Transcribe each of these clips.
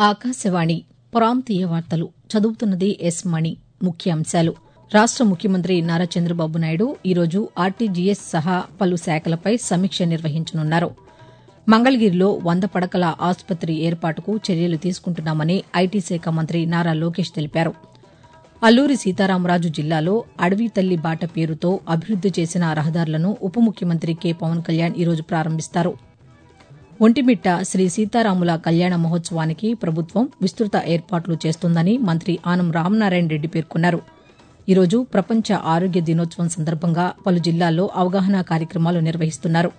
ఆకాశవాణి ప్రాంతీయ వార్తలు చదువుతున్నది ఎస్ మణి ముఖ్యాంశాలు రాష్ట ముఖ్యమంత్రి నారా చంద్రబాబు నాయుడు ఈరోజు ఆర్టీజీఎస్ సహా పలు శాఖలపై సమీక్ష నిర్వహించనున్నారు మంగళగిరిలో వంద పడకల ఆసుపత్రి ఏర్పాటుకు చర్యలు తీసుకుంటున్నామని ఐటీ శాఖ మంత్రి నారా లోకేష్ తెలిపారు అల్లూరి సీతారామరాజు జిల్లాలో అడవి తల్లి బాట పేరుతో అభివృద్ది చేసిన రహదారులను ఉప ముఖ్యమంత్రి కె పవన్ కళ్యాణ్ ఈరోజు ప్రారంభిస్తారు ఒంటిమిట్ట శ్రీ సీతారాముల కళ్యాణ మహోత్సవానికి ప్రభుత్వం విస్తృత ఏర్పాట్లు చేస్తోందని మంత్రి ఆనం రామనారాయణ రెడ్డి పేర్కొన్నారు ఈరోజు ప్రపంచ ఆరోగ్య దినోత్సవం సందర్భంగా పలు జిల్లాల్లో అవగాహన కార్యక్రమాలు నిర్వహిస్తున్నారు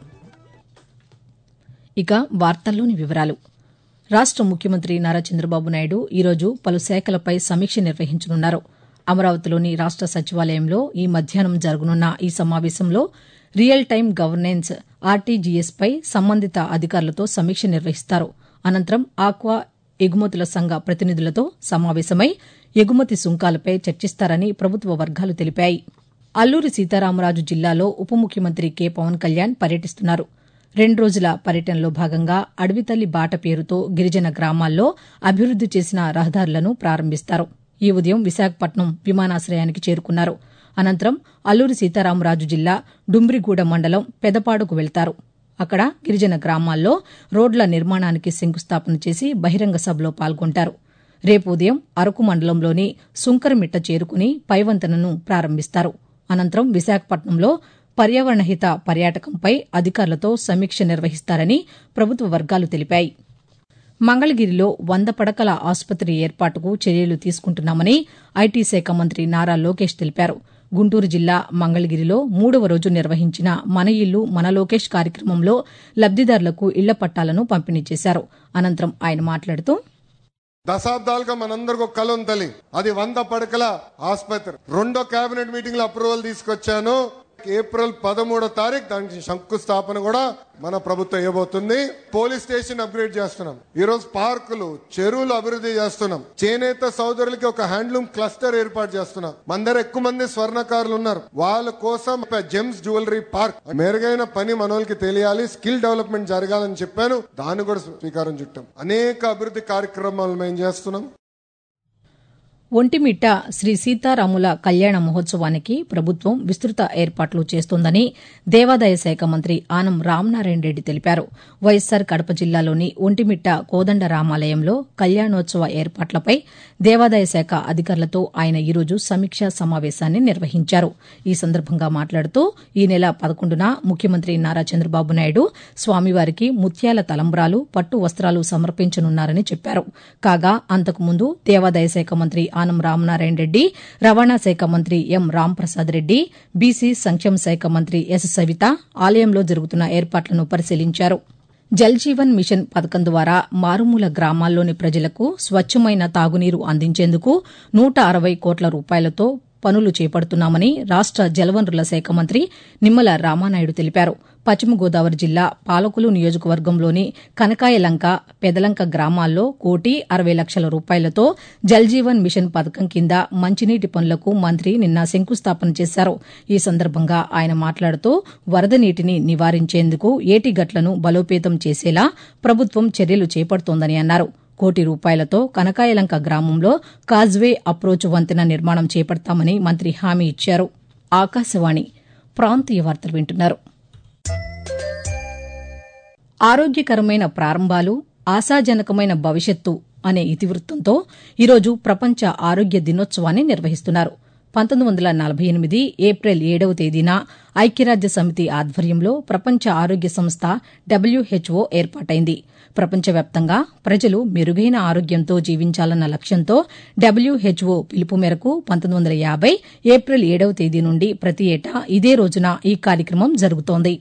ఇక వార్తల్లోని వివరాలు రాష్ట ముఖ్యమంత్రి నారా చంద్రబాబు నాయుడు ఈరోజు పలు శాఖలపై సమీక్ష నిర్వహించనున్నారు అమరావతిలోని రాష్ట సచివాలయంలో ఈ మధ్యాహ్నం జరగనున్న ఈ సమావేశంలో రియల్ టైం గవర్నెన్స్ ఆర్టీజీఎస్పై సంబంధిత అధికారులతో సమీక్ష నిర్వహిస్తారు అనంతరం ఆక్వా ఎగుమతుల సంఘ ప్రతినిధులతో సమావేశమై ఎగుమతి సుంకాలపై చర్చిస్తారని ప్రభుత్వ వర్గాలు తెలిపాయి అల్లూరి సీతారామరాజు జిల్లాలో ఉప ముఖ్యమంత్రి కె పవన్ కళ్యాణ్ పర్యటిస్తున్నారు రెండు రోజుల పర్యటనలో భాగంగా అడవితల్లి బాట పేరుతో గిరిజన గ్రామాల్లో అభివృద్ది చేసిన రహదారులను ప్రారంభిస్తారు ఈ ఉదయం విశాఖపట్నం విమానాశ్రయానికి చేరుకున్నారు అనంతరం అల్లూరి సీతారామరాజు జిల్లా డుమ్రిగూడ మండలం పెదపాడుకు వెళ్తారు అక్కడ గిరిజన గ్రామాల్లో రోడ్ల నిర్మాణానికి శంకుస్థాపన చేసి బహిరంగ సభలో పాల్గొంటారు రేపు ఉదయం అరకు మండలంలోని సుంకరమిట్ట చేరుకుని పైవంతెనను ప్రారంభిస్తారు అనంతరం విశాఖపట్నంలో పర్యావరణహిత పర్యాటకంపై అధికారులతో సమీక్ష నిర్వహిస్తారని ప్రభుత్వ వర్గాలు తెలిపాయి మంగళగిరిలో వంద పడకల ఆసుపత్రి ఏర్పాటుకు చర్యలు తీసుకుంటున్నామని ఐటీ శాఖ మంత్రి నారా లోకేష్ తెలిపారు గుంటూరు జిల్లా మంగళగిరిలో మూడవ రోజు నిర్వహించిన మన ఇల్లు మన లోకేష్ కార్యక్రమంలో లబ్దిదారులకు ఇళ్ల పట్టాలను పంపిణీ చేశారు అనంతరం ఆయన మాట్లాడుతూ దశాబ్దాలుగా మనందరికి ఒక కళ ఉంది తల్లి అది వంద పడకల ఆసుపత్రి రెండో కేబినెట్ మీటింగ్ లో అప్రూవల్ తీసుకొచ్చాను ఏప్రిల్ పదమూడో తారీఖు దానికి శంకుస్థాపన కూడా మన ప్రభుత్వం ఇవ్వబోతుంది పోలీస్ స్టేషన్ అప్గ్రేడ్ చేస్తున్నాం ఈ రోజు పార్కులు చెరువులు అభివృద్ధి చేస్తున్నాం చేనేత సోదరులకి ఒక హ్యాండ్లూమ్ క్లస్టర్ ఏర్పాటు చేస్తున్నాం మన దగ్గర ఎక్కువ మంది స్వర్ణకారులు ఉన్నారు వాళ్ళ కోసం జెమ్స్ జ్యువెలరీ పార్క్ మెరుగైన పని మనోళ్ళకి తెలియాలి స్కిల్ డెవలప్మెంట్ జరగాలని చెప్పాను దాన్ని కూడా స్వీకారం చుట్టాం అనేక అభివృద్ధి కార్యక్రమాలు మేము చేస్తున్నాం ఒంటిమిట్ట శ్రీ సీతారాముల కళ్యాణ మహోత్సవానికి ప్రభుత్వం విస్తృత ఏర్పాట్లు చేస్తోందని దేవాదాయ శాఖ మంత్రి ఆనం రామనారాయణ రెడ్డి తెలిపారు వైఎస్సార్ కడప జిల్లాలోని ఒంటిమిట్ట కోదండ రామాలయంలో కళ్యాణోత్సవ ఏర్పాట్లపై దేవాదాయ శాఖ అధికారులతో ఆయన ఈరోజు సమీక్షా సమావేశాన్ని నిర్వహించారు ఈ సందర్భంగా మాట్లాడుతూ ఈ నెల పదకొండున ముఖ్యమంత్రి నారా చంద్రబాబు నాయుడు స్వామివారికి ముత్యాల తలంబ్రాలు పట్టు వస్త్రాలు సమర్పించనున్నారని చెప్పారు కాగా అంతకుముందు దేవాదాయ శాఖ మంత్రి ఆనం రామనారాయణ రెడ్డి రవాణా శాఖ మంత్రి ఎం రాంప్రసాద్ రెడ్డి బీసీ సంక్షేమ శాఖ మంత్రి ఎస్ సవిత ఆలయంలో జరుగుతున్న ఏర్పాట్లను పరిశీలించారు జల్ జీవన్ మిషన్ పథకం ద్వారా మారుమూల గ్రామాల్లోని ప్రజలకు స్వచ్చమైన తాగునీరు అందించేందుకు నూట అరవై కోట్ల రూపాయలతో పనులు చేపడుతున్నామని రాష్ట జలవనరుల శాఖ మంత్రి నిమ్మల రామానాయుడు తెలిపారు పశ్చిమ గోదావరి జిల్లా పాలకులు నియోజకవర్గంలోని కనకాయలంక పెదలంక గ్రామాల్లో కోటి అరవై లక్షల రూపాయలతో జల్ జీవన్ మిషన్ పథకం కింద మంచినీటి పనులకు మంత్రి నిన్న శంకుస్థాపన చేశారు ఈ సందర్భంగా ఆయన మాట్లాడుతూ వరద నీటిని నివారించేందుకు ఏటిగట్లను బలోపేతం చేసేలా ప్రభుత్వం చర్యలు చేపడుతోందని అన్నారు కోటి రూపాయలతో కనకాయలంక గ్రామంలో కాజ్వే అప్రోచ్ వంతెన నిర్మాణం చేపడతామని మంత్రి హామీ ఇచ్చారు ఆకాశవాణి ప్రాంతీయ వార్తలు వింటున్నారు ఆరోగ్యకరమైన ప్రారంభాలు ఆశాజనకమైన భవిష్యత్తు అనే ఇతివృత్తంతో ఈరోజు ప్రపంచ ఆరోగ్య దినోత్సవాన్ని నిర్వహిస్తున్నారు పంతొమ్మిది వందల నలభై ఎనిమిది ఏప్రిల్ ఏడవ తేదీన ఐక్యరాజ్య సమితి ఆధ్వర్యంలో ప్రపంచ ఆరోగ్య సంస్థ డబ్ల్యూహెచ్ఓ ఏర్పాటైంది ప్రపంచవ్యాప్తంగా ప్రజలు మెరుగైన ఆరోగ్యంతో జీవించాలన్న లక్ష్యంతో డబ్ల్యూహెచ్ఓ పిలుపు మేరకు పంతొమ్మిది వందల యాబై ఏప్రిల్ ఏడవ తేదీ నుండి ప్రతి ఏటా ఇదే రోజున ఈ కార్యక్రమం జరుగుతోంది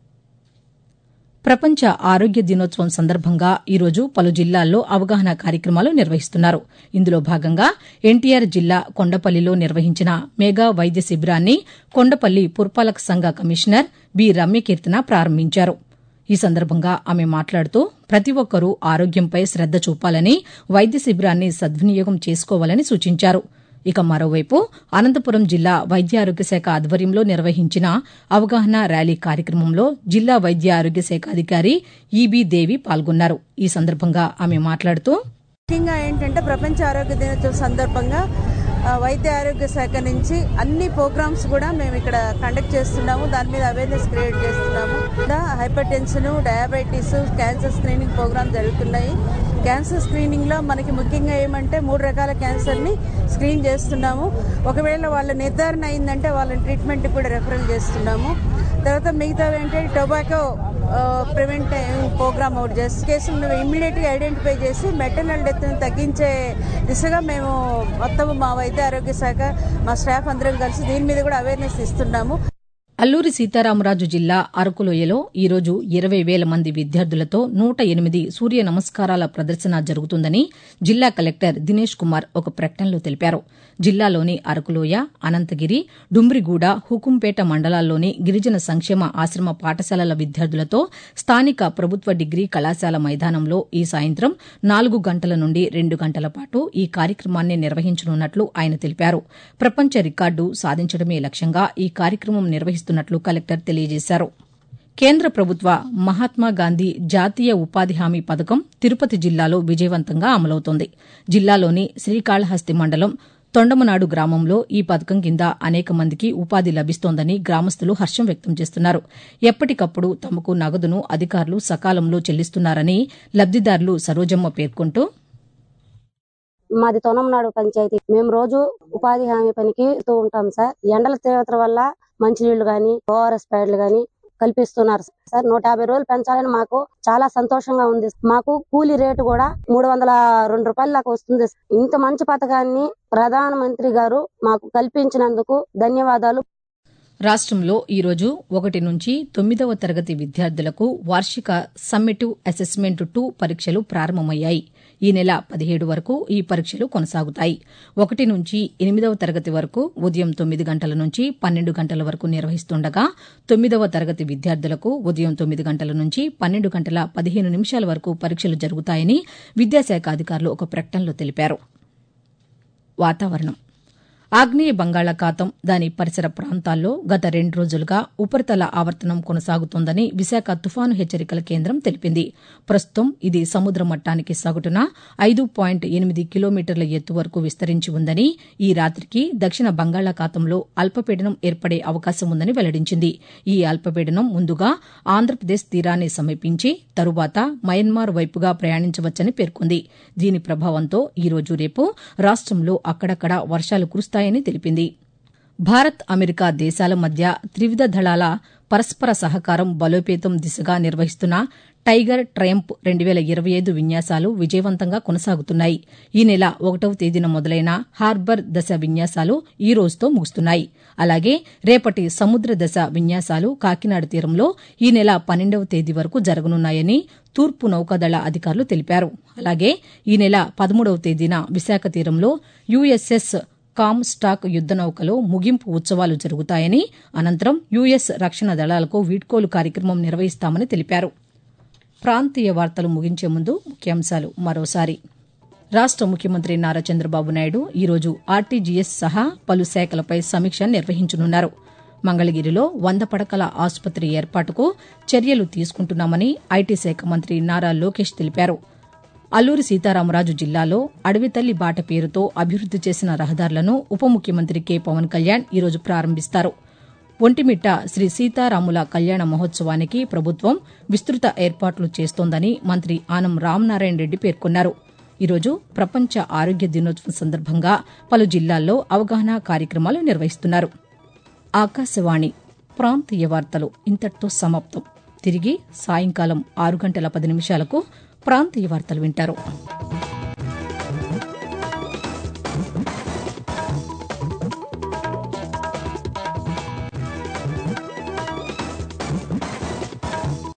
ప్రపంచ ఆరోగ్య దినోత్సవం సందర్భంగా ఈరోజు పలు జిల్లాల్లో అవగాహన కార్యక్రమాలు నిర్వహిస్తున్నారు ఇందులో భాగంగా ఎన్టీఆర్ జిల్లా కొండపల్లిలో నిర్వహించిన మెగా వైద్య శిబిరాన్ని కొండపల్లి పురపాలక సంఘ కమిషనర్ బి రమ్యకీర్తన ప్రారంభించారు ఈ సందర్భంగా ఆమె మాట్లాడుతూ ప్రతి ఒక్కరూ ఆరోగ్యంపై శ్రద్ద చూపాలని వైద్య శిబిరాన్ని సద్వినియోగం చేసుకోవాలని సూచించారు ఇక మరోవైపు అనంతపురం జిల్లా వైద్య ఆరోగ్య శాఖ ఆధ్వర్యంలో నిర్వహించిన అవగాహన ర్యాలీ కార్యక్రమంలో జిల్లా వైద్య ఆరోగ్య శాఖ అధికారి ఈబీ దేవి పాల్గొన్నారు ఈ సందర్భంగా ఆమె మాట్లాడుతూ ముఖ్యంగా ఏంటంటే ప్రపంచ ఆరోగ్య దినోత్సవం సందర్భంగా ఆ, వైద్య ఆరోగ్య శాఖ నుంచి అన్ని ప్రోగ్రామ్స్ కూడా మేము ఇక్కడ కండక్ట్ చేస్తున్నాము దాని మీద అవేర్నెస్ క్రియేట్ చేస్తున్నాము hypertension diabetes cancer screening program జరుగుతున్నాయి క్యాన్సర్ స్క్రీనింగ్లో మనకి ముఖ్యంగా ఏమంటే మూడు రకాల క్యాన్సర్ని స్క్రీన్ చేస్తున్నాము ఒకవేళ వాళ్ళ నిర్ధారణ అయిందంటే వాళ్ళని ట్రీట్మెంట్ కూడా రెఫరల్ చేస్తున్నాము తర్వాత మిగతా ఏంటంటే టొబాకో ప్రివెంట్ ప్రోగ్రామ్ ఒకటి చేసి కేసులను ఇమ్మీడియట్గా ఐడెంటిఫై చేసి మెటర్నల్ డెత్ని తగ్గించే దిశగా మేము మొత్తం మా వైద్య ఆరోగ్య శాఖ మా స్టాఫ్ అందరం కలిసి దీని మీద కూడా అవేర్నెస్ ఇస్తున్నాము అల్లూరి సీతారామరాజు జిల్లా అరకులోయలో ఈరోజు ఇరవై వేల మంది విద్యార్థులతో నూట ఎనిమిది సూర్య నమస్కారాల ప్రదర్శన జరుగుతుందని జిల్లా కలెక్టర్ దినేష్ కుమార్ ఒక ప్రకటనలో తెలిపారు జిల్లాలోని అరకులోయ అనంతగిరి డుమ్రిగూడ హుకుంపేట మండలాల్లోని గిరిజన సంక్షేమ ఆశ్రమ పాఠశాలల విద్యార్థులతో స్థానిక ప్రభుత్వ డిగ్రీ కళాశాల మైదానంలో ఈ సాయంత్రం నాలుగు గంటల నుండి రెండు గంటల పాటు ఈ కార్యక్రమాన్ని నిర్వహించనున్నట్లు ఆయన తెలిపారు ప్రపంచ రికార్డు సాధించడమే లక్ష్యంగా ఈ కార్యక్రమం నిర్వహిస్తున్నట్లు కలెక్టర్ తెలియజేశారు కేంద్ర ప్రభుత్వ మహాత్మాగాంధీ జాతీయ ఉపాధి హామీ పథకం తిరుపతి జిల్లాలో విజయవంతంగా అమలవుతోంది జిల్లాలోని శ్రీకాళహస్తి మండలం తొండమనాడు గ్రామంలో ఈ పథకం కింద అనేక మందికి ఉపాధి లభిస్తోందని గ్రామస్తులు హర్షం వ్యక్తం చేస్తున్నారు ఎప్పటికప్పుడు తమకు నగదును అధికారులు సకాలంలో చెల్లిస్తున్నారని లబ్దిదారులు సరోజమ్మ పేర్కొంటూ మాది తొనంనాడు పంచాయతీ మేము రోజు ఉపాధి హామీ పనికి వెళ్తూ ఉంటాం సార్ ఎండల తీవ్రత వల్ల మంచినీళ్లు గాని ఓఆర్ఎస్ ప్యాడ్లు గాని కల్పిస్తున్నారు సార్ నూట యాభై రోజులు పెంచాలని మాకు చాలా సంతోషంగా ఉంది మాకు కూలీ రేటు కూడా మూడు వందల రెండు రూపాయల దాకా వస్తుంది ఇంత మంచి పథకాన్ని ప్రధానమంత్రి గారు మాకు కల్పించినందుకు ధన్యవాదాలు రాష్ట్రంలో ఈరోజు ఒకటి నుంచి తొమ్మిదవ తరగతి విద్యార్థులకు వార్షిక సమ్మిటివ్ అసెస్మెంట్ టూ పరీక్షలు ప్రారంభమయ్యాయి ఈ నెల పదిహేడు వరకు ఈ పరీక్షలు కొనసాగుతాయి ఒకటి నుంచి ఎనిమిదవ తరగతి వరకు ఉదయం తొమ్మిది గంటల నుంచి పన్నెండు గంటల వరకు నిర్వహిస్తుండగా తొమ్మిదవ తరగతి విద్యార్థులకు ఉదయం తొమ్మిది గంటల నుంచి పన్నెండు గంటల పదిహేను నిమిషాల వరకు పరీక్షలు జరుగుతాయని విద్యాశాఖ అధికారులు ఒక ప్రకటనలో తెలిపారు వాతావరణం ఆగ్నేయ బంగాళాఖాతం దాని పరిసర ప్రాంతాల్లో గత రెండు రోజులుగా ఉపరితల ఆవర్తనం కొనసాగుతోందని విశాఖ తుఫాను హెచ్చరికల కేంద్రం తెలిపింది ప్రస్తుతం ఇది సముద్ర మట్టానికి సగటున ఐదు పాయింట్ ఎనిమిది కిలోమీటర్ల ఎత్తు వరకు విస్తరించి ఉందని ఈ రాత్రికి దక్షిణ బంగాళాఖాతంలో అల్పపీడనం ఏర్పడే అవకాశం ఉందని వెల్లడించింది ఈ అల్పపీడనం ముందుగా ఆంధ్రప్రదేశ్ తీరాన్ని సమీపించి తరువాత మయన్మార్ వైపుగా ప్రయాణించవచ్చని పేర్కొంది దీని ప్రభావంతో ఈ రోజు రేపు రాష్టంలో అక్కడక్కడ వర్షాలు కురుస్తాయని తెలిపింది భారత్ అమెరికా దేశాల మధ్య త్రివిధ దళాల పరస్పర సహకారం బలోపేతం దిశగా నిర్వహిస్తున్న టైగర్ ట్రయంప్ రెండు వేల ఇరవై ఐదు విన్యాసాలు విజయవంతంగా కొనసాగుతున్నాయి ఈ నెల ఒకటవ తేదీన మొదలైన హార్బర్ దశ విన్యాసాలు ఈ రోజుతో ముగుస్తున్నాయి అలాగే రేపటి సముద్ర దశ విన్యాసాలు కాకినాడ తీరంలో ఈ నెల పన్నెండవ తేదీ వరకు జరగనున్నాయని తూర్పు నౌకాదళ అధికారులు తెలిపారు అలాగే ఈ నెల పదమూడవ తేదీన విశాఖ తీరంలో యుఎస్ఎస్ కామ్ స్టాక్ యుద్ద నౌకలో ముగింపు ఉత్సవాలు జరుగుతాయని అనంతరం యుఎస్ రక్షణ దళాలకు వీడ్కోలు కార్యక్రమం నిర్వహిస్తామని తెలిపారు ప్రాంతీయ వార్తలు ముగించే ముందు ముఖ్యాంశాలు మరోసారి రాష్ట ముఖ్యమంత్రి నారా చంద్రబాబు నాయుడు ఈరోజు ఆర్టీజీఎస్ సహా పలు శాఖలపై సమీక్ష నిర్వహించనున్నారు మంగళగిరిలో వంద పడకల ఆసుపత్రి ఏర్పాటుకు చర్యలు తీసుకుంటున్నామని ఐటీ శాఖ మంత్రి నారా లోకేష్ తెలిపారు అల్లూరి సీతారామరాజు జిల్లాలో అడవితల్లి బాట పేరుతో అభివృద్ది చేసిన రహదారులను ఉప ముఖ్యమంత్రి కె పవన్ కళ్యాణ్ ఈరోజు ప్రారంభిస్తారు ఒంటిమిట్ట శ్రీ సీతారాముల కళ్యాణ మహోత్సవానికి ప్రభుత్వం విస్తృత ఏర్పాట్లు చేస్తోందని మంత్రి ఆనం రామనారాయణ రెడ్డి పేర్కొన్నారు ఈరోజు ప్రపంచ ఆరోగ్య దినోత్సవం సందర్భంగా పలు జిల్లాల్లో అవగాహన కార్యక్రమాలు నిర్వహిస్తున్నారు ఆకాశవాణి ప్రాంతీయ వార్తలు ఇంతటితో సమాప్తం తిరిగి సాయంకాలం ఆరు గంటల పది నిమిషాలకు ప్రాంతీయ వార్తలు వింటారు